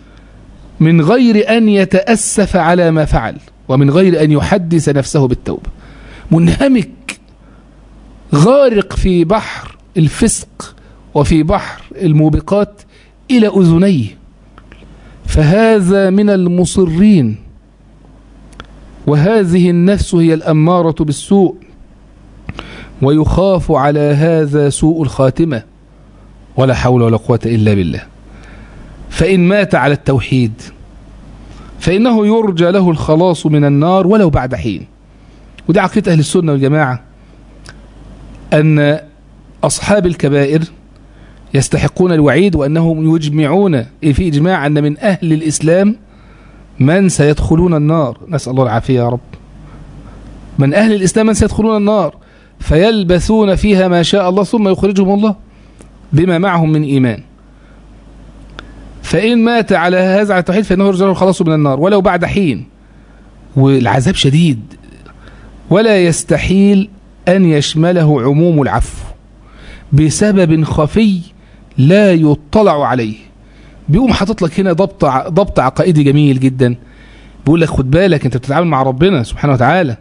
من غير أن يتأسف على ما فعل ومن غير أن يحدث نفسه بالتوبة منهمك غارق في بحر الفسق وفي بحر الموبقات إلى أذنيه فهذا من المصرين وهذه النفس هي الأمارة بالسوء ويخاف على هذا سوء الخاتمة ولا حول ولا قوة إلا بالله فإن مات على التوحيد فإنه يرجى له الخلاص من النار ولو بعد حين ودي عقيدة أهل السنة والجماعة أن أصحاب الكبائر يستحقون الوعيد وأنهم يجمعون في إجماع أن من أهل الإسلام من سيدخلون النار نسأل الله العافية يا رب من أهل الإسلام من سيدخلون النار فيلبثون فيها ما شاء الله ثم يخرجهم الله بما معهم من إيمان فإن مات على هذا على التوحيد فإنه يرجع الخلاص من النار ولو بعد حين والعذاب شديد ولا يستحيل أن يشمله عموم العفو بسبب خفي لا يطلع عليه بيقوم حاطط لك هنا ضبط ضبط عقائدي جميل جدا بيقول لك خد بالك انت بتتعامل مع ربنا سبحانه وتعالى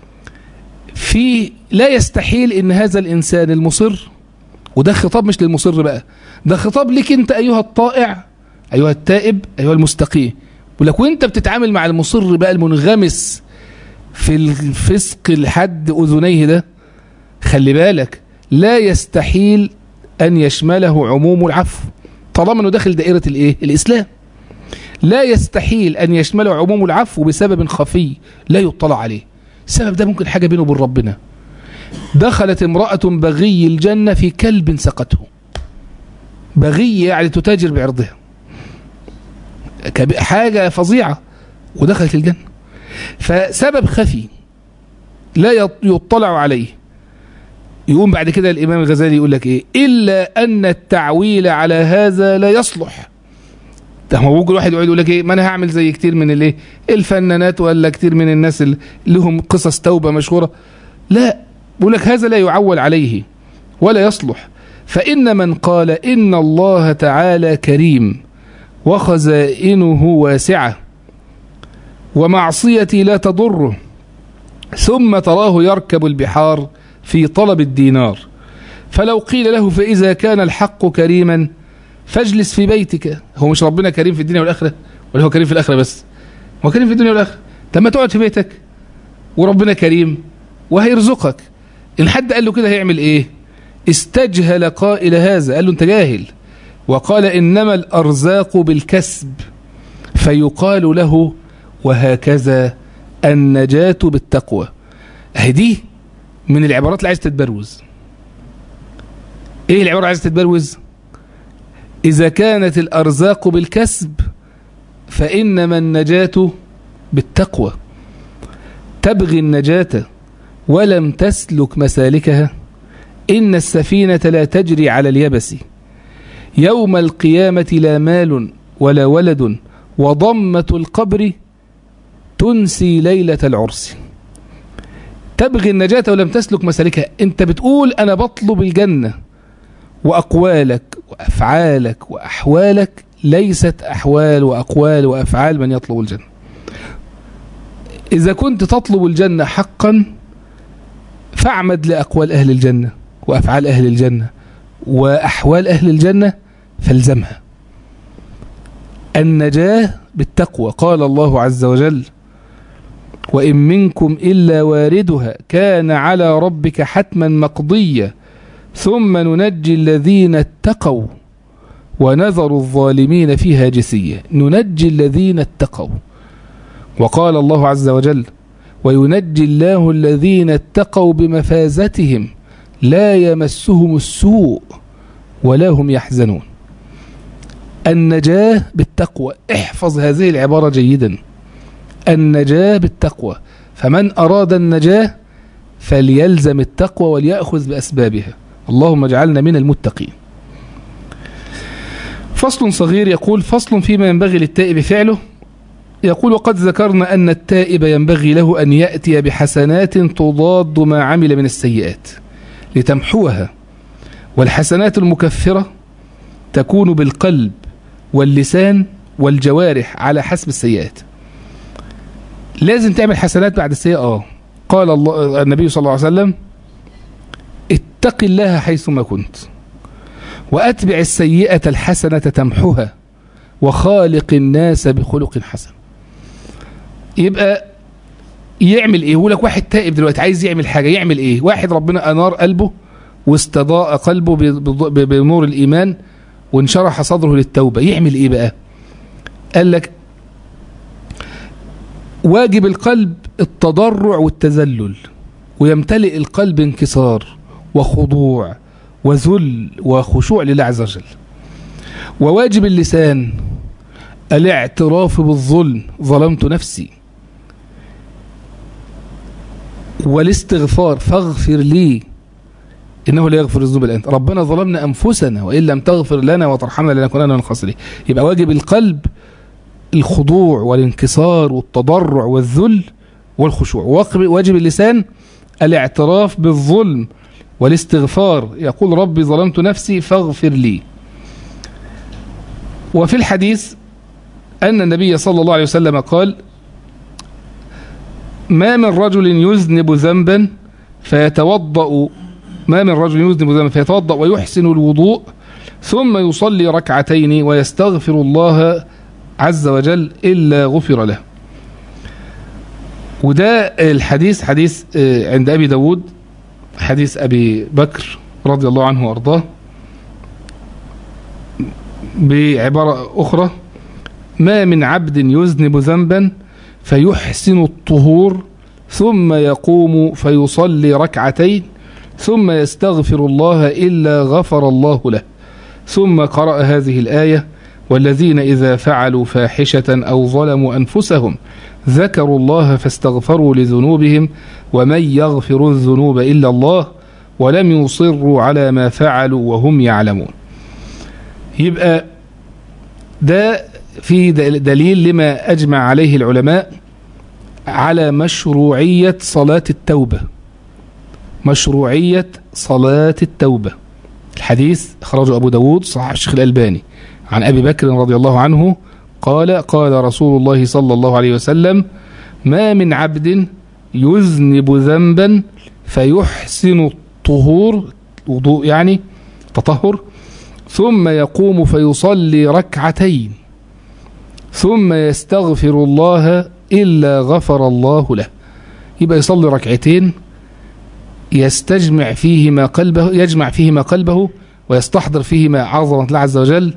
في لا يستحيل ان هذا الانسان المصر وده خطاب مش للمصر بقى ده خطاب لك انت ايها الطائع ايها التائب ايها المستقيم بيقول لك وانت بتتعامل مع المصر بقى المنغمس في الفسق لحد اذنيه ده خلي بالك لا يستحيل ان يشمله عموم العفو طالما انه داخل دائره الايه الاسلام لا يستحيل ان يشمله عموم العفو بسبب خفي لا يطلع عليه السبب ده ممكن حاجه بينه وبين ربنا دخلت امراه بغي الجنه في كلب سقته بغي يعني تتاجر بعرضها حاجه فظيعه ودخلت الجنه فسبب خفي لا يطلع عليه يقوم بعد كده الإمام الغزالي يقول لك إيه إلا أن التعويل على هذا لا يصلح ده هو ممكن واحد يقعد يقول لك ايه ما انا هعمل زي كتير من الايه الفنانات ولا كتير من الناس اللي لهم قصص توبه مشهوره لا بيقول لك هذا لا يعول عليه ولا يصلح فان من قال ان الله تعالى كريم وخزائنه واسعه ومعصيتي لا تضره ثم تراه يركب البحار في طلب الدينار فلو قيل له فاذا كان الحق كريما فاجلس في بيتك هو مش ربنا كريم في الدنيا والاخره ولا هو كريم في الاخره بس هو كريم في الدنيا والاخره طب ما تقعد في بيتك وربنا كريم وهيرزقك ان حد قال له كده هيعمل ايه استجهل قائل هذا قال له انت جاهل وقال انما الارزاق بالكسب فيقال له وهكذا النجاة بالتقوى اهي دي من العبارات اللي عايز تتبروز ايه العبارة عايز تتبروز إذا كانت الأرزاق بالكسب فإنما النجاة بالتقوى تبغي النجاة ولم تسلك مسالكها إن السفينة لا تجري على اليبس يوم القيامة لا مال ولا ولد وضمة القبر تنسي ليلة العرس تبغي النجاة ولم تسلك مسالكها انت بتقول أنا بطلب الجنة وأقوالك وأفعالك وأحوالك ليست أحوال وأقوال وأفعال من يطلب الجنة إذا كنت تطلب الجنة حقا فاعمد لأقوال أهل الجنة وأفعال أهل الجنة وأحوال أهل الجنة فالزمها النجاة بالتقوى قال الله عز وجل وإن منكم إلا واردها كان على ربك حتما مقضيا ثم ننجي الذين اتقوا ونذر الظالمين فيها جسية ننجي الذين اتقوا وقال الله عز وجل وينجي الله الذين اتقوا بمفازتهم لا يمسهم السوء ولا هم يحزنون النجاة بالتقوى احفظ هذه العبارة جيدا النجاة بالتقوى فمن أراد النجاة فليلزم التقوى وليأخذ بأسبابها اللهم اجعلنا من المتقين فصل صغير يقول فصل فيما ينبغي للتائب فعله يقول وقد ذكرنا أن التائب ينبغي له أن يأتي بحسنات تضاد ما عمل من السيئات لتمحوها والحسنات المكفرة تكون بالقلب واللسان والجوارح على حسب السيئات لازم تعمل حسنات بعد السيئة اه قال الله النبي صلى الله عليه وسلم اتق الله حيثما كنت وأتبع السيئة الحسنة تمحها وخالق الناس بخلق حسن يبقى يعمل ايه يقول لك واحد تائب دلوقتي عايز يعمل حاجة يعمل ايه واحد ربنا أنار قلبه واستضاء قلبه بنور الإيمان وانشرح صدره للتوبة يعمل ايه بقى قال لك واجب القلب التضرع والتذلل ويمتلئ القلب انكسار وخضوع وذل وخشوع لله عز وجل وواجب اللسان الاعتراف بالظلم ظلمت نفسي والاستغفار فاغفر لي انه لا يغفر الذنوب الا انت ربنا ظلمنا انفسنا وان لم تغفر لنا وترحمنا لنكونن من الخاسرين يبقى واجب القلب الخضوع والانكسار والتضرع والذل والخشوع واجب اللسان الاعتراف بالظلم والاستغفار يقول ربي ظلمت نفسي فاغفر لي وفي الحديث أن النبي صلى الله عليه وسلم قال ما من رجل يذنب ذنبا فيتوضأ ما من رجل يذنب ذنبا فيتوضأ ويحسن الوضوء ثم يصلي ركعتين ويستغفر الله عز وجل إلا غفر له وده الحديث حديث عند أبي داود حديث أبي بكر رضي الله عنه وأرضاه بعبارة أخرى ما من عبد يذنب ذنبا فيحسن الطهور ثم يقوم فيصلي ركعتين ثم يستغفر الله إلا غفر الله له ثم قرأ هذه الآية والذين إذا فعلوا فاحشة أو ظلموا أنفسهم ذكروا الله فاستغفروا لذنوبهم ومن يغفر الذنوب إلا الله ولم يصروا على ما فعلوا وهم يعلمون يبقى ده في دليل لما أجمع عليه العلماء على مشروعية صلاة التوبة مشروعية صلاة التوبة الحديث أخرجه أبو داود صحيح الشيخ الألباني عن أبي بكر رضي الله عنه قال قال رسول الله صلى الله عليه وسلم ما من عبد يذنب ذنبا فيحسن الطهور وضوء يعني تطهر ثم يقوم فيصلي ركعتين ثم يستغفر الله إلا غفر الله له يبقى يصلي ركعتين يستجمع فيهما قلبه يجمع فيهما قلبه ويستحضر فيهما عظمة الله عز وجل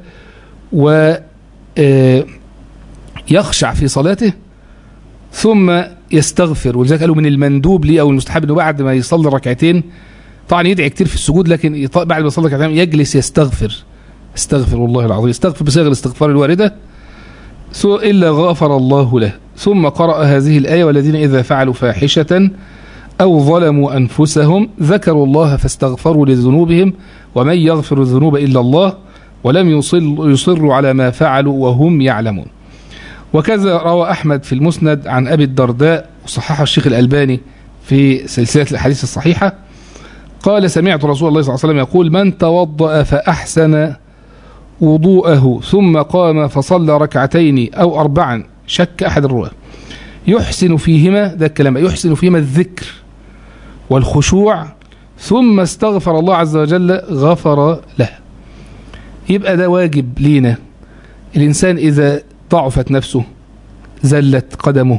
ويخشع في صلاته ثم يستغفر ولذلك قالوا من المندوب ليه او المستحب انه بعد ما يصلي ركعتين طبعا يدعي كتير في السجود لكن بعد ما يصلي ركعتين يجلس يستغفر استغفر الله العظيم يستغفر بصيغ الاستغفار الوارده الا غفر الله له ثم قرأ هذه الآية والذين إذا فعلوا فاحشة أو ظلموا أنفسهم ذكروا الله فاستغفروا لذنوبهم ومن يغفر الذنوب إلا الله ولم يصل يصروا على ما فعلوا وهم يعلمون وكذا روى أحمد في المسند عن أبي الدرداء وصححه الشيخ الألباني في سلسلة الحديث الصحيحة قال سمعت رسول الله صلى الله عليه وسلم يقول من توضأ فأحسن وضوءه ثم قام فصلى ركعتين أو أربعا شك أحد الرواة يحسن فيهما ده الكلام يحسن فيهما الذكر والخشوع ثم استغفر الله عز وجل غفر له يبقى ده واجب لينا الإنسان إذا ضعفت نفسه زلت قدمه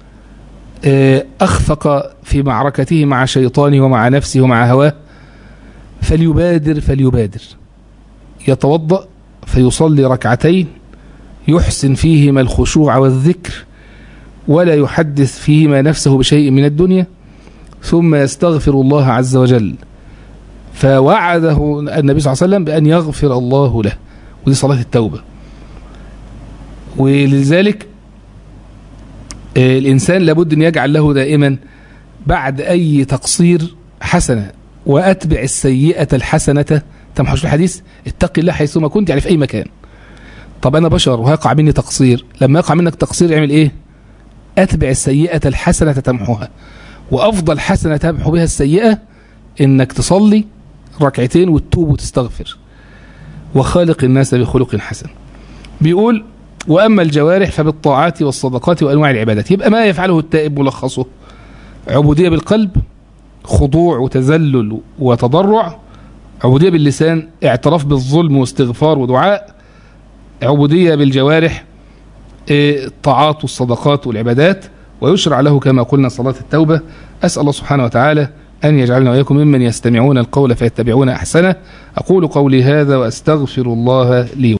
أخفق في معركته مع شيطانه ومع نفسه ومع هواه فليبادر فليبادر يتوضأ فيصلي ركعتين يحسن فيهما الخشوع والذكر ولا يحدث فيهما نفسه بشيء من الدنيا ثم يستغفر الله عز وجل فوعده النبي صلى الله عليه وسلم بأن يغفر الله له ودي صلاة التوبة ولذلك الإنسان لابد أن يجعل له دائما بعد أي تقصير حسنة وأتبع السيئة الحسنة تمحش الحديث اتقي الله حيثما كنت يعني في أي مكان طب أنا بشر وهيقع مني تقصير لما يقع منك تقصير اعمل إيه أتبع السيئة الحسنة تمحوها وأفضل حسنة تمحو بها السيئة إنك تصلي ركعتين وتتوب وتستغفر وخالق الناس بخلق حسن بيقول وأما الجوارح فبالطاعات والصدقات وأنواع العبادات يبقى ما يفعله التائب ملخصه عبودية بالقلب خضوع وتذلل وتضرع عبودية باللسان اعتراف بالظلم واستغفار ودعاء عبودية بالجوارح الطاعات والصدقات والعبادات ويشرع له كما قلنا صلاة التوبة أسأل الله سبحانه وتعالى أن يجعلنا وإياكم ممن يستمعون القول فيتبعون أحسنه أقول قولي هذا وأستغفر الله لي